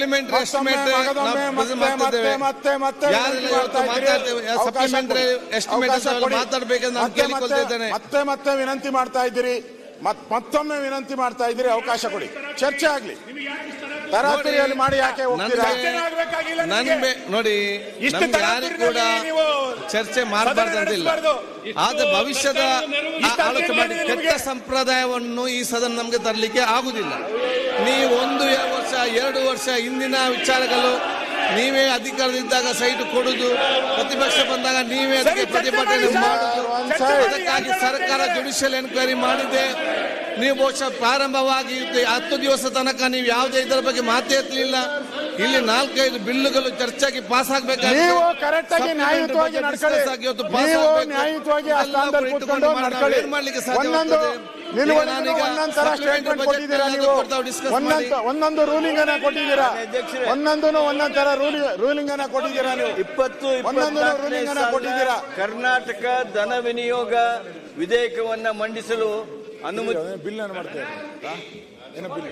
Supplementary ಮತ್ತೊಮ್ಮೆ estimate ಮಗದೊಮ್ಮೆ ಮತ್ತೆ ಮತ್ತೆ ಮತ್ತೆ ಮತ್ತೆ ಯಾರೆಲ್ಲ ವಿನಂತಿ ಇವತ್ತು ಮಾಡ್ತಾ ಇದ್ದೀರಿ? ಮಾತಾಡ್ತೇವೆ ಅವಕಾಶ ಸಪ್ಲಿಮೆಂಟರಿ ಕೊಡಿ. ಎಸ್ಟಿಮೇಟ್ ಅವಕಾಶ ಕೊಡಿ. ಮಾತಾಡ್ಬೇಕಂತ ನಾನು ಮತ್ತೆ ಕೇಳಿಕೊಳ್ತಾ ಮತ್ತೆ ಇದ್ದೇನೆ ಮತ್ತೆ ಮತ್ತೆ ವಿನಂತಿ ಮಾಡ್ತಾ ಇದ್ದೀರಿ ಮತ್ ಮತ್ತೊಮ್ಮೆ ವಿನಂತಿ ಮಾಡ್ತಾ ಇದ್ದೀರಿ ಅವಕಾಶ ಕೊಡಿ ಚರ್ಚೆ ಆಗ್ಲಿ ತರಾತುರಿಯಲ್ಲಿ ಮಾಡಿ ಯಾಕೆ ಹೋಗ್ತೀರಾ ನನ್ಗೆ ನನ್ ಬೆ- ನೋಡಿ ಇಷ್ಟು ನಮ್ಗೆ ಯಾರಿಗೂ ಕೂಡ ತರಾತುರಿಯಲ್ಲಿ ನೀವು ಚರ್ಚೆ ಮಾಡಬಾರ್ದು ಅಂತಿಲ್ಲ ನಡೆಸಬಾರ್ದು. ಆದ್ರೆ ಭವಿಷ್ಯದ ಇಷ್ಟು ಆಲೋಚನೆ ಮಾಡಿ ಅರ್ಜೆಂಟ್ ಕೆಟ್ಟ ನಿಮಗೆ- ಸಂಪ್ರದಾಯವನ್ನು ಈ ಸದನ ನಮಗೆ ತರಲಿಕ್ಕೆ ಆಗುದಿಲ್ಲ ನೀವು ಒಂದು ವರ್ಷ ಎರಡು ವರ್ಷ ಹಿಂದಿನ ವಿಚಾರಗಳು ನೀವೇ ಅಧಿಕಾರದಿದ್ದಾಗ ಸೈಟ್ ಕೊಡುದು ಪ್ರತಿಪಕ್ಷ ಬಂದಾಗ ನೀವೇ ಅದಕ್ಕೆ ಸರಿ, ಚರ್ಚೆ ಪ್ರತಿಭಟನೆ ಮಾಡಿ ಸರ್. ಮಾಡುದು ಚರ್ಚೆ ಮಾಡಿ. ಅದಕ್ಕಾಗಿ ಸರ್ಕಾರ ಜುಡಿಷಿಯಲ್ ಎನ್ಕ್ವೈರಿ ಮಾಡಿದೆ ನೀವು ಬಹುಶಃ ಪ್ರಾರಂಭವಾಗಿ ಇದು ಹತ್ತು ದಿವಸ ತನಕ ನೀವು ಯಾವುದೇ ಇದರ ಬಗ್ಗೆ ಮಾತೇ ಎತ್ತಲಿಲ್ಲ ಇಲ್ಲಿ ನಾಲ್ಕೈದು ಬಿಲ್ಲುಗಳು ಚರ್ಚೆಗೆ ಪಾಸ್ ಆಗ್ಬೇಕಾಗಿತ್ತು ನೀವು ಕರೆಕ್ಟ್ ಆಗಿ ನ್ಯಾಯಯುತವಾಗಿ ನಡ್ಕೊಳ್ಳಿ ನೀವು ನ್ಯಾಯಯುತವಾಗಿ ಆ ಸ್ಥಾನದಲ್ಲಿ ಕೂತ್ಕೊಂಡು ನಡ್ಕೊಳ್ಳಿ ಒಂದೊಂದು ನಿಲುವಳಿಗಳು ಒಂದೊಂದ್ ತರ ಸ್ಟೇಟ್ಮೆಂಟ್ ಕೊಟ್ಟಿದ್ದೀರಾ ನೀವು ಒಂದೊಂದು ಒಂದೊಂದು ರೂಲಿಂಗ್ ಅನ್ನ ಕೊಟ್ಟಿದ್ದೀರಾ ಅಧ್ಯಕ್ಷರೇ. ಒಂದೊಂದು ಒಂದೊಂದ್ ತರ ರೂಲಿಂಗ್ ರೂಲಿಂಗ್ ಅನ್ನ ಕೊಟ್ಟಿದ್ದೀರಾ ನೀವು ಇಪ್ಪತ್ತು ಒಂದೊಂದು ಇಪ್ಪತ್ನಾಲ್ಕನೇ ruling ಅನ್ನ ಸಾಲಿನ ಕೊಟ್ಟಿದ್ದೀರಾ. ಕರ್ನಾಟಕ ಧನ ವಿನಿಯೋಗ ವಿಧೇಯಕವನ್ನ ಮಂಡಿಸಲು ಅನುಮತಿ ಬಿಲ್ ಅನ್ನು ಮಾಡ್ತೇವೆ ಏನೋ ಬಿಲ್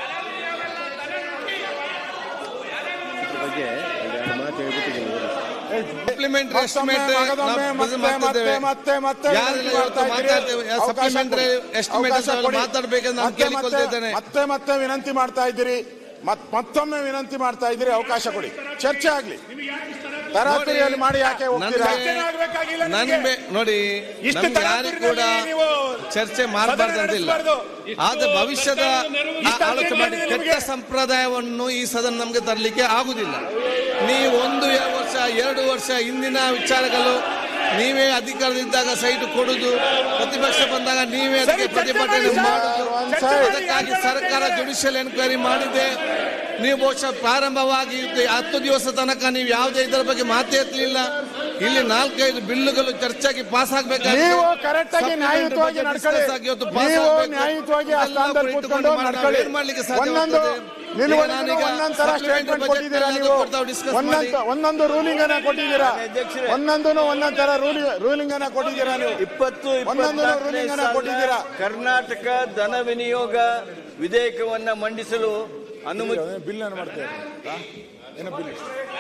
ಸಪ್ಲಿಮೆಂಟರಿ ಎಸ್ಟಿಮೇಟ್ ಮಗದೊಮ್ಮೆ ಮತ್ತೆ ಮತ್ತೆ ಮತ್ತೆ ಮತ್ತೆ ಯಾರೆಲ್ಲ ವಿನಂತಿ ಇವತ್ತು ಮಾಡ್ತಾ ಇದ್ದೀರಿ? ಮಾತಾಡ್ತೇವೆ ಅವಕಾಶ ಸಪ್ಲಿಮೆಂಟರಿ ಕೊಡಿ. ಎಸ್ಟಿಮೇಟ್ ಅವಕಾಶ ಕೊಡಿ. ಮಾತಾಡ್ಬೇಕಂತ ನಾನು ಮತ್ತೆ ಕೇಳಿಕೊಳ್ತಾ ಇದ್ದೇನೆ ಮತ್ತೆ ಮತ್ತೆ ವಿನಂತಿ ಮಾಡ್ತಾ ಇದ್ದೀರಿ ಮತ್ ಮತ್ತೊಮ್ಮೆ ವಿನಂತಿ ಮಾಡ್ತಾ ಇದ್ದೀರಿ ಅವಕಾಶ ಕೊಡಿ ಚರ್ಚೆ ಆಗ್ಲಿ ತರಾತುರಿಯಲ್ಲಿ ಮಾಡಿ ಯಾಕೆ ಹೋಗ್ತೀರಾ ನನ್ಗೆ ನನ್ ಬೆ- ನೋಡಿ ಇಷ್ಟು ನಮ್ಗೆ ಯಾರಿಗೂ ಕೂಡ ತರಾತುರಿಯಲ್ಲಿ ನೀವು ಚರ್ಚೆ ಮಾಡಬಾರ್ದು ಅಂತಿಲ್ಲ ನಡೆಸಬಾರ್ದು. ಆದ್ರೆ ಭವಿಷ್ಯದ ಇಷ್ಟು ಆಲೋಚನೆ ಮಾಡಿ ಅರ್ಜೆಂಟ್ ಕೆಟ್ಟ ನಿಮಗೆ- ಸಂಪ್ರದಾಯವನ್ನು ಈ ಸದನ ನಮಗೆ ತರಲಿಕ್ಕೆ ಆಗುದಿಲ್ಲ ನೀವು ಒಂದು ವರ್ಷ ಎರಡು ವರ್ಷ ಹಿಂದಿನ ವಿಚಾರಗಳು ನೀವೇ ಅಧಿಕಾರದಿದ್ದಾಗ ಸೈಟ್ ಕೊಡುದು ಪ್ರತಿಪಕ್ಷ ಬಂದಾಗ ನೀವೇ ಅದಕ್ಕೆ ಸರಿ, ಚರ್ಚೆ ಪ್ರತಿಭಟನೆ ಮಾಡಿ ಸರ್. ಮಾಡುದು ಚರ್ಚೆ ಮಾಡಿ. ಅದಕ್ಕಾಗಿ ಸರ್ಕಾರ ಜುಡಿಷಿಯಲ್ ಎನ್ಕ್ವೈರಿ ಮಾಡಿದೆ ನೀವು ಬಹುಶಃ ಪ್ರಾರಂಭವಾಗಿ ಇದು ಹತ್ತು ದಿವಸ ತನಕ ನೀವು ಯಾವುದೇ ಇದರ ಬಗ್ಗೆ ಮಾತೇ ಎತ್ತಲಿಲ್ಲ ಇಲ್ಲಿ ನಾಲ್ಕೈದು ಬಿಲ್ಲುಗಳು ಚರ್ಚೆಗೆ ಪಾಸ್ ಆಗ್ಬೇಕಾಗಿತ್ತು ನೀವು ಕರೆಕ್ಟ್ ಆಗಿ ನ್ಯಾಯಯುತವಾಗಿ ನಡ್ಕೊಳ್ಳಿ ನೀವು ನ್ಯಾಯಯುತವಾಗಿ ಆ ಸ್ಥಾನದಲ್ಲಿ ಕೂತ್ಕೊಂಡು ನಡ್ಕೊಳ್ಳಿ ಒಂದೊಂದು ನಿಲುವಳಿಗಳು ಒಂದೊಂದ್ ತರ ಸ್ಟೇಟ್ಮೆಂಟ್ ಕೊಟ್ಟಿದ್ದೀರಾ ನೀವು ಒಂದೊಂದು ಒಂದೊಂದು ರೂಲಿಂಗ್ ಅನ್ನ ಕೊಟ್ಟಿದ್ದೀರಾ ಅಧ್ಯಕ್ಷರೇ. ಒಂದೊಂದು ಒಂದೊಂದ್ ತರ ರೂಲಿಂಗ್ ರೂಲಿಂಗ್ ಅನ್ನ ಕೊಟ್ಟಿದ್ದೀರಾ ನೀವು ಇಪ್ಪತ್ತು ಒಂದೊಂದು ಇಪ್ಪತ್ನಾಲ್ಕನೇ ruling ಅನ್ನ ಸಾಲಿನ ಕೊಟ್ಟಿದ್ದೀರಾ. ಕರ್ನಾಟಕ ಧನ ವಿನಿಯೋಗ ವಿಧೇಯಕವನ್ನ ಮಂಡಿಸಲು ಅನುಮತಿ ಬಿಲ್ ಅನ್ನು ಮಾಡ್ತೇವೆ ಏನೋ ಬಿಲ್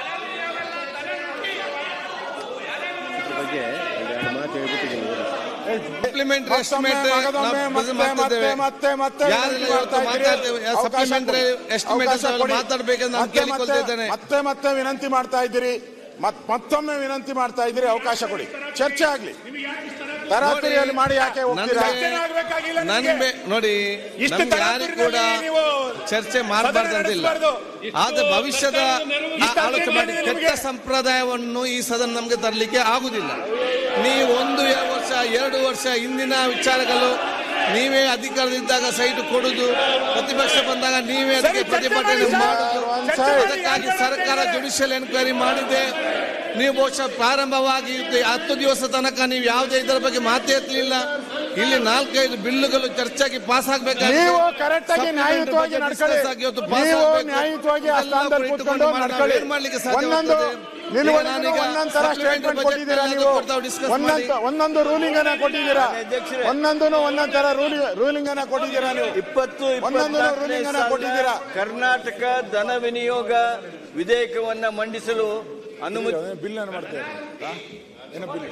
ಸಪ್ಲಿಮೆಂಟರಿ ಮತ್ತೊಮ್ಮೆ ಎಸ್ಟಿಮೇಟ್ ಮಗದೊಮ್ಮೆ ಮತ್ತೆ ಮತ್ತೆ ಮತ್ತೆ ಮತ್ತೆ ಯಾರೆಲ್ಲ ವಿನಂತಿ ಇವತ್ತು ಮಾಡ್ತಾ ಇದ್ದೀರಿ? ಮಾತಾಡ್ತೇವೆ ಅವಕಾಶ ಸಪ್ಲಿಮೆಂಟರಿ ಕೊಡಿ. ಎಸ್ಟಿಮೇಟ್ ಅವಕಾಶ ಕೊಡಿ. ಮಾತಾಡ್ಬೇಕಂತ ನಾನು ಮತ್ತೆ ಕೇಳಿಕೊಳ್ತಾ ಮತ್ತೆ ಇದ್ದೇನೆ ಮತ್ತೆ ಮತ್ತೆ ವಿನಂತಿ ಮಾಡ್ತಾ ಇದ್ದೀರಿ ಮತ್ ಮತ್ತೊಮ್ಮೆ ವಿನಂತಿ ಮಾಡ್ತಾ ಇದ್ದೀರಿ ಅವಕಾಶ ಕೊಡಿ ಚರ್ಚೆ ಆಗ್ಲಿ ತರಾತುರಿಯಲ್ಲಿ ಮಾಡಿ ಯಾಕೆ ಹೋಗ್ತೀರಾ ನನ್ಗೆ ನನ್ ಬೆ- ನೋಡಿ ಇಷ್ಟು ನಮ್ಗೆ ಯಾರಿಗೂ ಕೂಡ ತರಾತುರಿಯಲ್ಲಿ ನೀವು ಚರ್ಚೆ ಮಾಡಬಾರ್ದು ಅಂತಿಲ್ಲ ನಡೆಸಬಾರ್ದು. ಆದ್ರೆ ಭವಿಷ್ಯದ ಇಷ್ಟು ಆಲೋಚನೆ ಮಾಡಿ ಅರ್ಜೆಂಟ್ ಕೆಟ್ಟ ನಿಮಗೆ- ಸಂಪ್ರದಾಯವನ್ನು ಈ ಸದನ ನಮಗೆ ತರಲಿಕ್ಕೆ ಆಗುದಿಲ್ಲ ನೀವು ಒಂದು ವರ್ಷ ಎರಡು ವರ್ಷ ಹಿಂದಿನ ವಿಚಾರಗಳು ನೀವೇ ಅಧಿಕಾರದಿದ್ದಾಗ ಸೈಟ್ ಕೊಡುದು ಪ್ರತಿಪಕ್ಷ ಬಂದಾಗ ನೀವೇ ಅದಕ್ಕೆ ಸರಿ, ಚರ್ಚೆ ಪ್ರತಿಭಟನೆ ಮಾಡಿ ಸರ್. ಮಾಡುದು ಚರ್ಚೆ ಮಾಡಿ. ಅದಕ್ಕಾಗಿ ಸರ್ಕಾರ ಜುಡಿಷಿಯಲ್ ಎನ್ಕ್ವೈರಿ ಮಾಡಿದೆ ನೀವು ಬಹುಶಃ ಪ್ರಾರಂಭವಾಗಿ ಇದು ಹತ್ತು ದಿವಸ ತನಕ ನೀವು ಯಾವುದೇ ಇದರ ಬಗ್ಗೆ ಮಾತೇ ಎತ್ತಲಿಲ್ಲ ಇಲ್ಲಿ ನಾಲ್ಕೈದು ಬಿಲ್ಲುಗಳು ಚರ್ಚೆಗೆ ಪಾಸ್ ಆಗ್ಬೇಕಾಗಿತ್ತು ನೀವು ಕರೆಕ್ಟ್ ಆಗಿ ನ್ಯಾಯಯುತವಾಗಿ ನಡ್ಕೊಳ್ಳಿ ನೀವು ನ್ಯಾಯಯುತವಾಗಿ ಆ ಸ್ಥಾನದಲ್ಲಿ ಕೂತ್ಕೊಂಡು ನಡ್ಕೊಳ್ಳಿ ಒಂದೊಂದು ನಿಲುವಳಿಗಳು ಒಂದೊಂದ್ ತರ ಸ್ಟೇಟ್ಮೆಂಟ್ ಕೊಟ್ಟಿದ್ದೀರಾ ನೀವು ಒಂದೊಂದು ಒಂದೊಂದು ರೂಲಿಂಗ್ ಅನ್ನ ಕೊಟ್ಟಿದ್ದೀರಾ ಅಧ್ಯಕ್ಷರೇ. ಒಂದೊಂದು ಒಂದೊಂದ್ ತರ ರೂಲಿಂಗ್ ರೂಲಿಂಗ್ ಅನ್ನ ಕೊಟ್ಟಿದ್ದೀರಾ ನೀವು ಇಪ್ಪತ್ತು ಒಂದೊಂದು ಇಪ್ಪತ್ನಾಲ್ಕನೇ ruling ಅನ್ನ ಸಾಲಿನ ಕೊಟ್ಟಿದ್ದೀರಾ. ಕರ್ನಾಟಕ ಧನ ವಿನಿಯೋಗ ವಿಧೇಯಕವನ್ನ ಮಂಡಿಸಲು ಅನುಮತಿ ಬಿಲ್ ಅನ್ನು ಮಾಡ್ತೇವೆ ಏನೋ ಬಿಲ್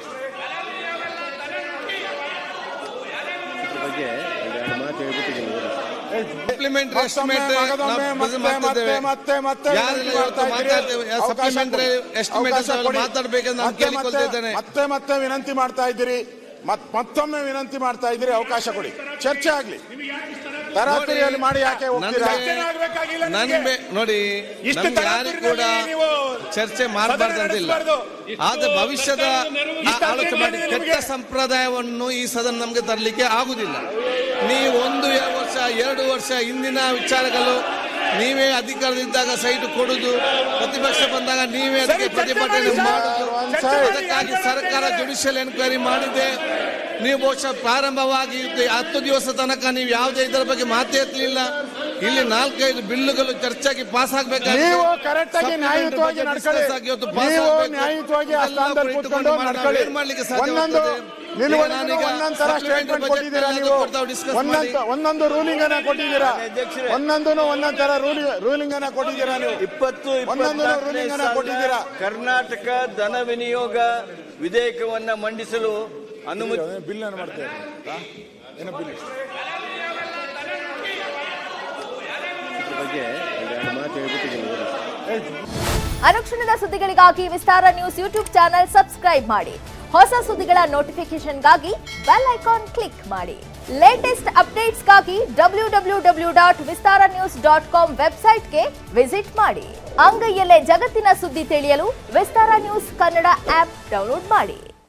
ಸಪ್ಲಿಮೆಂಟರಿ ಎಸ್ಟಿಮೇಟ್ ಮಗದೊಮ್ಮೆ ಮತ್ತೆ ಮತ್ತೆ ಮತ್ತೆ ಮತ್ತೆ ಯಾರೆಲ್ಲ ವಿನಂತಿ ಮಾಡ್ತಾ ಇವತ್ತು ಇದ್ದೀರಿ? ಮಾತಾಡ್ತೇವೆ ಅವಕಾಶ ಸಪ್ಲಿಮೆಂಟರಿ ಕೊಡಿ. ಎಸ್ಟಿಮೇಟ್ ಅವಕಾಶ ಕೊಡಿ. ಮಾತಾಡ್ಬೇಕಂತ ನಾನು ಮತ್ತೆ ಕೇಳಿಕೊಳ್ತಾ ಮತ್ತೆ ಇದ್ದೇನೆ ಮತ್ತೆ ಮತ್ತೆ ವಿನಂತಿ ಮಾಡ್ತಾ ಇದ್ದೀರಿ ಮತ್ ಮತ್ತೊಮ್ಮೆ ವಿನಂತಿ ಮಾಡ್ತಾ ಇದ್ದೀರಿ ಅವಕಾಶ ಕೊಡಿ ಚರ್ಚೆ ಆಗ್ಲಿ ತರಾತುರಿಯಲ್ಲಿ ಮಾಡಿ ಯಾಕೆ ಹೋಗ್ತೀರಾ ನನ್ಗೆ ನನ್ ಬೆ- ನೋಡಿ ಇಷ್ಟು ನಮ್ಗೆ ಯಾರಿಗೂ ಕೂಡ ತರಾತುರಿಯಲ್ಲಿ ನೀವು ಚರ್ಚೆ ಮಾಡಬಾರ್ದು ಅಂತಿಲ್ಲ ನಡೆಸಬಾರ್ದು. ಆದ್ರೆ ಭವಿಷ್ಯದ ಇಷ್ಟು ಆಲೋಚನೆ ಮಾಡಿ ಅರ್ಜೆಂಟ್ ಕೆಟ್ಟ ನಿಮಗೆ- ಸಂಪ್ರದಾಯವನ್ನು ಈ ಸದನ ನಮಗೆ ತರಲಿಕ್ಕೆ ಆಗುದಿಲ್ಲ ನೀವು ಒಂದು ವರ್ಷ ಎರಡು ವರ್ಷ ಹಿಂದಿನ ವಿಚಾರಗಳು ನೀವೇ ಅಧಿಕಾರದಿದ್ದಾಗ ಸೈಟ್ ಕೊಡುದು ಪ್ರತಿಪಕ್ಷ ಬಂದಾಗ ನೀವೇ ಅದಕ್ಕೆ ಸರಿ, ಚರ್ಚೆ ಪ್ರತಿಭಟನೆ ಮಾಡಿ ಸರ್. ಮಾಡುದು ಚರ್ಚೆ ಮಾಡಿ. ಅದಕ್ಕಾಗಿ ಸರ್ಕಾರ ಜುಡಿಷಿಯಲ್ ಎನ್ಕ್ವೈರಿ ಮಾಡಿದೆ ನೀವು ಬಹುಶಃ ಪ್ರಾರಂಭವಾಗಿ ಇದು ಹತ್ತು ದಿವಸ ತನಕ ನೀವು ಯಾವುದೇ ಇದರ ಬಗ್ಗೆ ಮಾತೇ ಎತ್ತಲಿಲ್ಲ ಇಲ್ಲಿ ನಾಲ್ಕೈದು ಬಿಲ್ಲುಗಳು ಚರ್ಚಾಗಿ ಪಾಸ್ ಆಗ್ಬೇಕಾದ್ರೆ ನೀವು ಕರೆಕ್ಟ್ ಆಗಿ ನ್ಯಾಯಯುತವಾಗಿ ನಡ್ಕೊಳ್ಳಿ ನೀವು ನ್ಯಾಯಯುತವಾಗಿ ಆ ಸ್ಥಾನದಲ್ಲಿ ಕೂತ್ಕೊಂಡು ನಡ್ಕೊಳ್ಳಿ ಒಂದೊಂದು ನಿಲುವಳಿಗಳು ಒಂದೊಂದ್ ತರ ಸ್ಟೇಟ್ಮೆಂಟ್ ಕೊಟ್ಟಿದ್ದೀರಾ ನೀವು ಒಂದೊಂದು ಒಂದೊಂದು ರೂಲಿಂಗ್ ಅನ್ನ ಕೊಟ್ಟಿದ್ದೀರಾ ಅಧ್ಯಕ್ಷರೇ. ಒಂದೊಂದು ಒಂದೊಂದ್ ತರ ರೂಲಿಂಗ್ ರೂಲಿಂಗ್ ಅನ್ನ ಕೊಟ್ಟಿದ್ದೀರಾ ನೀವು ಇಪ್ಪತ್ತು ಒಂದೊಂದು ಇಪ್ಪತ್ನಾಲ್ಕನೇ ruling ಅನ್ನ ಸಾಲದ ಕೊಟ್ಟಿದ್ದೀರಾ. ಕರ್ನಾಟಕ ಧನ ವಿನಿಯೋಗ ವಿಧೇಯಕವನ್ನ ಮಂಡಿಸಲು ಅನುಮತಿ ಬಿಲ್ ಅನ್ನು ಮಾಡ್ತೇವೆ ಏನೋ ಬಿಲ್ ಅನುಕ್ಷಣದ ಸುದ್ದಿಗಳಿಗಾಗಿ Vistara news YouTube channel subscribe ಮಾಡಿ ಹೊಸ ಸುದ್ದಿಗಳ ನೋಟಿಫಿಕೇಶನ್ಗಾಗಿ ಬೆಲ್ ಐಕಾನ್ ಕ್ಲಿಕ್ ಮಾಡಿ ಲೇಟೆಸ್ಟ್ ಅಪ್ಡೇಟ್ಸ್ಗಾಗಿ W W W dot Vistara news dot com ವೆಬ್ಸೈಟ್ಗೆ ವಿಸಿಟ್ ಮಾಡಿ ಅಂಗೈಯಲ್ಲೇ ಜಗತ್ತಿನ ಸುದ್ದಿ ತಿಳಿಯಲು Vistara news Kannada app download ಮಾಡಿ